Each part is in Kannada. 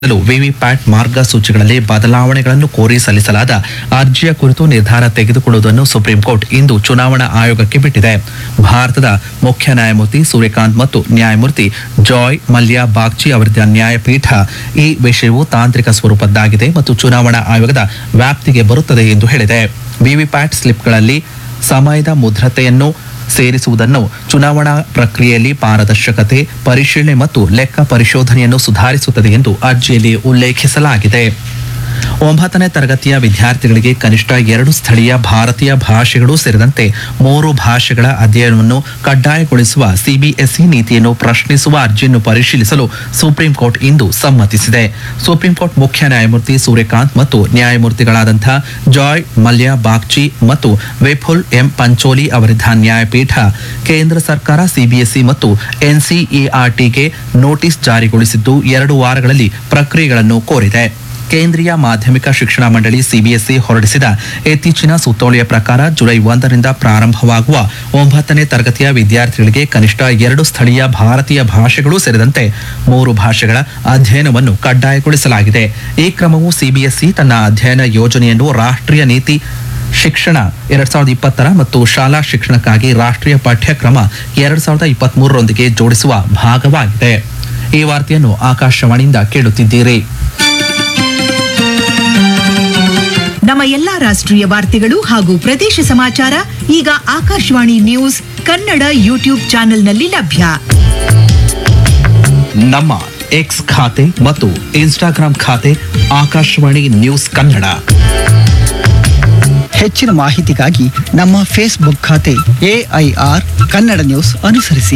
ಲು ವಿವಿಪ್ಯಾಟ್ ಮಾರ್ಗಸೂಚಿಗಳಲ್ಲಿ ಬದಲಾವಣೆಗಳನ್ನು ಕೋರಿ ಸಲ್ಲಿಸಲಾದ ಅರ್ಜಿಯ ಕುರಿತು ನಿರ್ಧಾರ ತೆಗೆದುಕೊಳ್ಳುವುದನ್ನು ಸುಪ್ರೀಂ ಕೋರ್ಟ್ ಇಂದು ಚುನಾವಣಾ ಆಯೋಗಕ್ಕೆ ಬಿಟ್ಟಿದೆ ಭಾರತದ ಮುಖ್ಯ ನ್ಯಾಯಮೂರ್ತಿ ಸೂರ್ಯಕಾಂತ್ ಮತ್ತು ನ್ಯಾಯಮೂರ್ತಿ ಜಾಯ್ ಮಲ್ಯ ಬಾಗ್ಚಿ ಅವರಿದ್ದ ನ್ಯಾಯಪೀಠ ಈ ವಿಷಯವು ತಾಂತ್ರಿಕ ಸ್ವರೂಪದ್ದಾಗಿದೆ ಮತ್ತು ಚುನಾವಣಾ ಆಯೋಗದ ವ್ಯಾಪ್ತಿಗೆ ಬರುತ್ತದೆ ಎಂದು ಹೇಳಿದೆ ವಿವಿಪ್ಯಾಟ್ ಸ್ಲಿಪ್ಗಳಲ್ಲಿ ಸಮಯದ ಮುದ್ರತೆಯನ್ನು ಸೇರಿಸುವುದನ್ನು ಚುನಾವಣಾ ಪ್ರಕ್ರಿಯೆಯಲ್ಲಿ ಪಾರದರ್ಶಕತೆ ಪರಿಶೀಲನೆ ಮತ್ತು ಲೆಕ್ಕ ಪರಿಶೋಧನೆಯನ್ನು ಸುಧಾರಿಸುತ್ತದೆ ಎಂದು ಅರ್ಜಿಯಲ್ಲಿ ಉಲ್ಲೇಖಿಸಲಾಗಿದೆ ಒಂಬತ್ತನೇ ತರಗತಿಯ ವಿದ್ಯಾರ್ಥಿಗಳಿಗೆ ಕನಿಷ್ಠ ಎರಡು ಸ್ಥಳೀಯ ಭಾರತೀಯ ಭಾಷೆಗಳು ಸೇರಿದಂತೆ ಮೂರು ಭಾಷೆಗಳ ಅಧ್ಯಯನವನ್ನು ಕಡ್ಡಾಯಗೊಳಿಸುವ ಸಿಬಿಎಸ್ಇ ನೀತಿಯನ್ನು ಪ್ರಶ್ನಿಸುವ ಅರ್ಜಿಯನ್ನು ಪರಿಶೀಲಿಸಲು ಸುಪ್ರೀಂ ಕೋರ್ಟ್ ಇಂದು ಸಮ್ಮತಿಸಿದೆ ಸುಪ್ರೀಂ ಕೋರ್ಟ್ ಮುಖ್ಯ ನ್ಯಾಯಮೂರ್ತಿ ಸೂರ್ಯಕಾಂತ್ ಮತ್ತು ನ್ಯಾಯಮೂರ್ತಿಗಳಾದಂಥ ಜಾಯ್ ಮಲ್ಯ ಬಾಗ್ಚಿ ಮತ್ತು ವಿಪುಲ್ ಎಂ ಪಂಚೋಲಿ ಅವರಿದ್ದ ನ್ಯಾಯಪೀಠ ಕೇಂದ್ರ ಸರ್ಕಾರ ಸಿಬಿಎಸ್ಇ ಮತ್ತು ಎನ್ಸಿಇಆರ್ಟಿಗೆ ನೋಟಿಸ್ ಜಾರಿಗೊಳಿಸಿದ್ದು ಎರಡು ವಾರಗಳಲ್ಲಿ ಪ್ರಕ್ರಿಯೆಗಳನ್ನು ಕೋರಿದೆ ಕೇಂದ್ರೀಯ ಮಾಧ್ಯಮಿಕ ಶಿಕ್ಷಣ ಮಂಡಳಿ ಸಿಬಿಎಸ್ಇ ಹೊರಡಿಸಿದ ಇತ್ತೀಚಿನ ಸುತ್ತೋಲೆಯ ಪ್ರಕಾರ ಜುಲೈ ಒಂದರಿಂದ ಪ್ರಾರಂಭವಾಗುವ ಒಂಬತ್ತನೇ ತರಗತಿಯ ವಿದ್ಯಾರ್ಥಿಗಳಿಗೆ ಕನಿಷ್ಠ ಎರಡು ಸ್ಥಳೀಯ ಭಾರತೀಯ ಭಾಷೆಗಳು ಸೇರಿದಂತೆ ಮೂರು ಭಾಷೆಗಳ ಅಧ್ಯಯನವನ್ನು ಕಡ್ಡಾಯಗೊಳಿಸಲಾಗಿದೆ ಈ ಕ್ರಮವು ಸಿಬಿಎಸ್ಇ ತನ್ನ ಅಧ್ಯಯನ ಯೋಜನೆಯನ್ನು ರಾಷ್ಟ್ರೀಯ ನೀತಿ ಶಿಕ್ಷಣ ಎರಡ್ ಸಾವಿರದ ಇಪ್ಪತ್ತರ ಮತ್ತು ಶಾಲಾ ಶಿಕ್ಷಣಕ್ಕಾಗಿ ರಾಷ್ಟ್ರೀಯ ಪಠ್ಯಕ್ರಮ ಎರಡ್ ಸಾವಿರದ ಇಪ್ಪತ್ತ್ ಮೂರರೊಂದಿಗೆ ಜೋಡಿಸುವ ಭಾಗವಾಗಿದೆ ಈ ವಾರ್ತೆಯನ್ನು ಆಕಾಶವಾಣಿಯಿಂದ ಕೇಳುತ್ತಿದ್ದೀರಿ ನಮ್ಮ ಎಲ್ಲಾ ರಾಷ್ಟ್ರೀಯ ವಾರ್ತೆಗಳು ಹಾಗೂ ಪ್ರದೇಶ ಸಮಾಚಾರ ಈಗ ಆಕಾಶವಾಣಿ ನ್ಯೂಸ್ ಕನ್ನಡ ಯೂಟ್ಯೂಬ್ ಚಾನೆಲ್ನಲ್ಲಿ ಲಭ್ಯ ನಮ್ಮ ಎಕ್ಸ್ ಖಾತೆ ಮತ್ತು ಇನ್ಸ್ಟಾಗ್ರಾಂ ಖಾತೆ ಆಕಾಶವಾಣಿ ನ್ಯೂಸ್ ಕನ್ನಡ ಹೆಚ್ಚಿನ ಮಾಹಿತಿಗಾಗಿ ನಮ್ಮ ಫೇಸ್ಬುಕ್ ಖಾತೆ ಎಐಆರ್ ಕನ್ನಡ ನ್ಯೂಸ್ ಅನುಸರಿಸಿ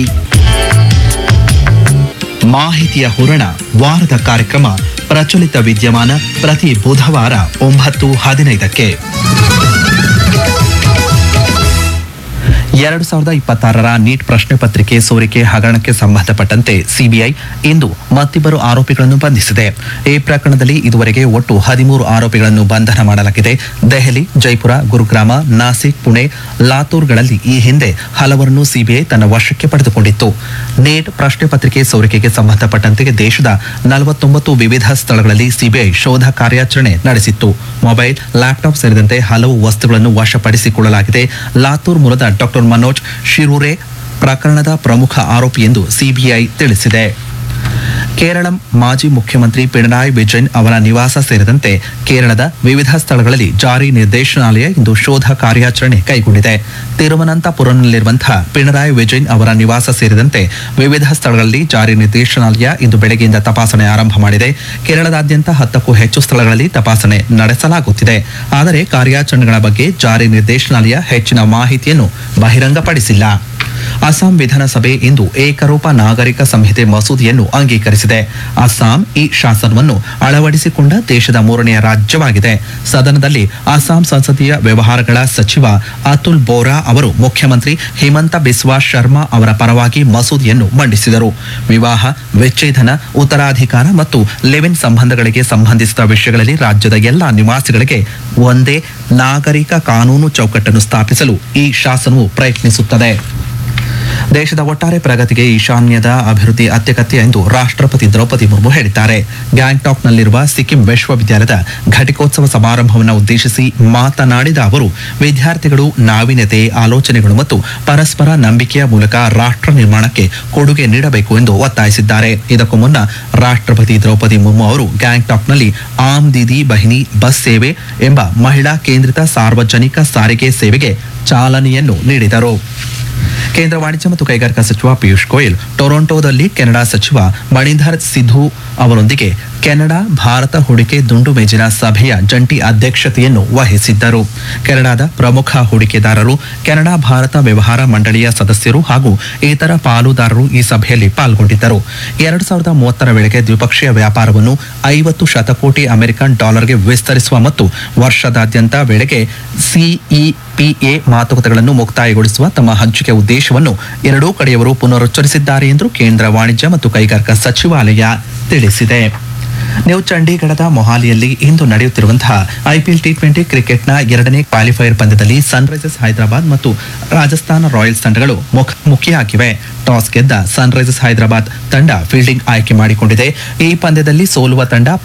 ಮಾಹಿತಿಯ ಹೂರಣ ವಾರದ ಕಾರ್ಯಕ್ರಮ ಪ್ರಚಲಿತ ವಿದ್ಯಮಾನ ಪ್ರತಿ ಬುಧವಾರ ಒಂಬತ್ತು ಹದಿನೈದಕ್ಕೆ ಎರಡು ಸಾವಿರದ ಇಪ್ಪತ್ತಾರರ ನೀಟ್ ಪ್ರಶ್ನೆ ಪತ್ರಿಕೆ ಸೋರಿಕೆ ಹಗರಣಕ್ಕೆ ಸಂಬಂಧಪಟ್ಟಂತೆ ಸಿಬಿಐ ಇಂದು ಮತ್ತಿಬ್ಬರು ಆರೋಪಿಗಳನ್ನು ಬಂಧಿಸಿದೆ ಈ ಪ್ರಕರಣದಲ್ಲಿ ಇದುವರೆಗೆ ಒಟ್ಟು ಹದಿಮೂರು ಆರೋಪಿಗಳನ್ನು ಬಂಧನ ಮಾಡಲಾಗಿದೆ ದೆಹಲಿ ಜೈಪುರ ಗುರುಗ್ರಾಮ ನಾಸಿಕ್ ಪುಣೆ ಲಾತೂರ್ಗಳಲ್ಲಿ ಈ ಹಿಂದೆ ಹಲವರನ್ನು ಸಿಬಿಐ ತನ್ನ ವಶಕ್ಕೆ ಪಡೆದುಕೊಂಡಿತ್ತು ನೀಟ್ ಪ್ರಶ್ನೆ ಪತ್ರಿಕೆ ಸೋರಿಕೆಗೆ ಸಂಬಂಧಪಟ್ಟಂತೆ ದೇಶದ ನಲವತ್ತೊಂಬತ್ತು ವಿವಿಧ ಸ್ಥಳಗಳಲ್ಲಿ ಸಿಬಿಐ ಶೋಧ ಕಾರ್ಯಾಚರಣೆ ನಡೆಸಿತ್ತು ಮೊಬೈಲ್ ಲ್ಯಾಪ್ಟಾಪ್ ಸೇರಿದಂತೆ ಹಲವು ವಸ್ತುಗಳನ್ನು ವಶಪಡಿಸಿಕೊಳ್ಳಲಾಗಿದೆ ಲಾತೂರ್ ಮೂಲದ ಡಾಕ್ಟರ್ ಮನೋಜ್ ಶಿರೂರೆ ಪ್ರಕರಣದ ಪ್ರಮುಖ ಆರೋಪಿ ಎಂದು ಸಿಬಿಐ ತಿಳಿಸಿದೆ ಕೇರಳ ಮಾಜಿ ಮುಖ್ಯಮಂತ್ರಿ ಪಿಣರಾಯಿ ವಿಜಯನ್ ಅವರ ನಿವಾಸ ಸೇರಿದಂತೆ ಕೇರಳದ ವಿವಿಧ ಸ್ಥಳಗಳಲ್ಲಿ ಜಾರಿ ನಿರ್ದೇಶನಾಲಯ ಇಂದು ಶೋಧ ಕಾರ್ಯಾಚರಣೆ ಕೈಗೊಂಡಿದೆ ತಿರುವನಂತಪುರಂನಲ್ಲಿರುವಂತಹ ಪಿಣರಾಯಿ ವಿಜಯನ್ ಅವರ ನಿವಾಸ ಸೇರಿದಂತೆ ವಿವಿಧ ಸ್ಥಳಗಳಲ್ಲಿ ಜಾರಿ ನಿರ್ದೇಶನಾಲಯ ಇಂದು ಬೆಳಗ್ಗೆಯಿಂದ ತಪಾಸಣೆ ಆರಂಭ ಮಾಡಿದೆ ಕೇರಳದಾದ್ಯಂತ ಹತ್ತಕ್ಕೂ ಹೆಚ್ಚು ಸ್ಥಳಗಳಲ್ಲಿ ತಪಾಸಣೆ ನಡೆಸಲಾಗುತ್ತಿದೆ ಆದರೆ ಕಾರ್ಯಾಚರಣೆಗಳ ಬಗ್ಗೆ ಜಾರಿ ನಿರ್ದೇಶನಾಲಯ ಹೆಚ್ಚಿನ ಮಾಹಿತಿಯನ್ನು ಬಹಿರಂಗಪಡಿಸಿಲ್ಲ ಅಸ್ಸಾಂ ವಿಧಾನಸಭೆ ಇಂದು ಏಕರೂಪ ನಾಗರಿಕ ಸಂಹಿತೆ ಮಸೂದೆಯನ್ನು ಅಂಗೀಕರಿಸಿದೆ ಅಸ್ಸಾಂ ಈ ಶಾಸನವನ್ನು ಅಳವಡಿಸಿಕೊಂಡ ದೇಶದ ಮೂರನೆಯ ರಾಜ್ಯವಾಗಿದೆ ಸದನದಲ್ಲಿ ಅಸ್ಸಾಂ ಸಂಸದೀಯ ವ್ಯವಹಾರಗಳ ಸಚಿವ ಅತುಲ್ ಬೋರಾ ಅವರು ಮುಖ್ಯಮಂತ್ರಿ ಹಿಮಂತ ಬಿಸ್ವಾ ಶರ್ಮಾ ಅವರ ಪರವಾಗಿ ಮಸೂದೆಯನ್ನು ಮಂಡಿಸಿದರು ವಿವಾಹ ವಿಚ್ಛೇದನ ಉತ್ತರಾಧಿಕಾರ ಮತ್ತು ಲಿವಿನ್ ಸಂಬಂಧಗಳಿಗೆ ಸಂಬಂಧಿಸಿದ ವಿಷಯಗಳಲ್ಲಿ ರಾಜ್ಯದ ಎಲ್ಲಾ ನಿವಾಸಿಗಳಿಗೆ ಒಂದೇ ನಾಗರಿಕ ಕಾನೂನು ಚೌಕಟ್ಟನ್ನು ಸ್ಥಾಪಿಸಲು ಈ ಶಾಸನವು ಪ್ರಯತ್ನಿಸುತ್ತದೆ ದೇಶದ ಒಟ್ಟಾರೆ ಪ್ರಗತಿಗೆ ಈಶಾನ್ಯದ ಅಭಿವೃದ್ಧಿ ಅತ್ಯಗತ್ಯ ಎಂದು ರಾಷ್ಟ್ರಪತಿ ದ್ರೌಪದಿ ಮುರ್ಮು ಹೇಳಿದ್ದಾರೆ ಗ್ಯಾಂಗ್ಟಾಕ್ನಲ್ಲಿರುವ ಸಿಕ್ಕಿಂ ವಿಶ್ವವಿದ್ಯಾಲಯದ ಘಟಿಕೋತ್ಸವ ಸಮಾರಂಭವನ್ನು ಉದ್ದೇಶಿಸಿ ಮಾತನಾಡಿದ ಅವರು ವಿದ್ಯಾರ್ಥಿಗಳು ನಾವೀನ್ಯತೆ ಆಲೋಚನೆಗಳು ಮತ್ತು ಪರಸ್ಪರ ನಂಬಿಕೆಯ ಮೂಲಕ ರಾಷ್ಟ್ರ ನಿರ್ಮಾಣಕ್ಕೆ ಕೊಡುಗೆ ನೀಡಬೇಕು ಎಂದು ಒತ್ತಾಯಿಸಿದ್ದಾರೆ ಇದಕ್ಕೂ ಮುನ್ನ ರಾಷ್ಟ್ರಪತಿ ದ್ರೌಪದಿ ಮುರ್ಮು ಅವರು ಗ್ಯಾಂಗ್ಟಾಕ್ನಲ್ಲಿ ಆಮ್ ದೀದಿ ಬಹಿನಿ ಬಸ್ ಸೇವೆ ಎಂಬ ಮಹಿಳಾ ಕೇಂದ್ರಿತ ಸಾರ್ವಜನಿಕ ಸಾರಿಗೆ ಸೇವೆಗೆ ಚಾಲನೆಯನ್ನು ನೀಡಿದರು ಕೇಂದ್ರ ವಾಣಿಜ್ಯ ಮತ್ತು ಕೈಗಾರಿಕಾ ಸಚಿವ ಪಿಯೂಷ್ ಗೋಯಲ್ ಟೊರೊಂಟೊದಲ್ಲಿ ಕೆನಡಾ ಸಚಿವ ಮಣಿಂದರ್ ಸಿಧು ಅವರೊಂದಿಗೆ ಕೆನಡಾ ಭಾರತ ಹೂಡಿಕೆ ದುಂಡು ಮೇಜಿನ ಸಭೆಯ ಜಂಟಿ ಅಧ್ಯಕ್ಷತೆಯನ್ನು ವಹಿಸಿದ್ದರು ಕೆನಡಾದ ಪ್ರಮುಖ ಹೂಡಿಕೆದಾರರು ಕೆನಡಾ ಭಾರತ ವ್ಯವಹಾರ ಮಂಡಳಿಯ ಸದಸ್ಯರು ಹಾಗೂ ಇತರ ಪಾಲುದಾರರು ಈ ಸಭೆಯಲ್ಲಿ ಪಾಲ್ಗೊಂಡಿದ್ದರು ಎರಡು ಸಾವಿರದ ಮೂವತ್ತರ ವೇಳೆಗೆ ದ್ವಿಪಕ್ಷೀಯ ವ್ಯಾಪಾರವನ್ನು ಐವತ್ತು ಶತಕೋಟಿ ಅಮೆರಿಕನ್ ಡಾಲರ್ಗೆ ವಿಸ್ತರಿಸುವ ಮತ್ತು ವರ್ಷದಾದ್ಯಂತ ವೇಳೆಗೆ ಸಿಇಪಿಎ ಮಾತುಕತೆಗಳನ್ನು ಮುಕ್ತಾಯಗೊಳಿಸುವ ತಮ್ಮ ಹಂಚಿಕೆ ಉದ್ದೇಶವನ್ನು ಎರಡೂ ಕಡೆಯವರು ಪುನರುಚ್ಚರಿಸಿದ್ದಾರೆ ಎಂದು ಕೇಂದ್ರ ವಾಣಿಜ್ಯ ಮತ್ತು ಕೈಗಾರಿಕಾ ಸಚಿವಾಲಯ ತಿಳಿಸಿದೆ ನ್ಯೂ ಚಂಡೀಗಢದ ಮೊಹಾಲಿಯಲ್ಲಿ ಇಂದು ನಡೆಯುತ್ತಿರುವಂತಹ ಐಪಿಎಲ್ ಟಿ ಟ್ವೆಂಟಿ ಕ್ರಿಕೆಟ್ನ ಎರಡನೇ ಕ್ವಾಲಿಫೈಯರ್ ಪಂದ್ಯದಲ್ಲಿ ಸನ್ರೈಸರ್ಸ್ ಹೈದರಾಬಾದ್ ಮತ್ತು ರಾಜಸ್ಥಾನ ರಾಯಲ್ಸ್ ತಂಡಗಳು ಮುಖ ಮುಖಿಯಾಗಿವೆ ಟಾಸ್ ಗೆದ್ದ ಸನ್ರೈಸರ್ಸ್ ಹೈದರಾಬಾದ್ ತಂಡ ಫೀಲ್ಡಿಂಗ್ ಆಯ್ಕೆ ಮಾಡಿಕೊಂಡಿದೆ ಈ ಪಂದ್ಯದಲ್ಲಿ ಸೋಲುವ ತಂಡ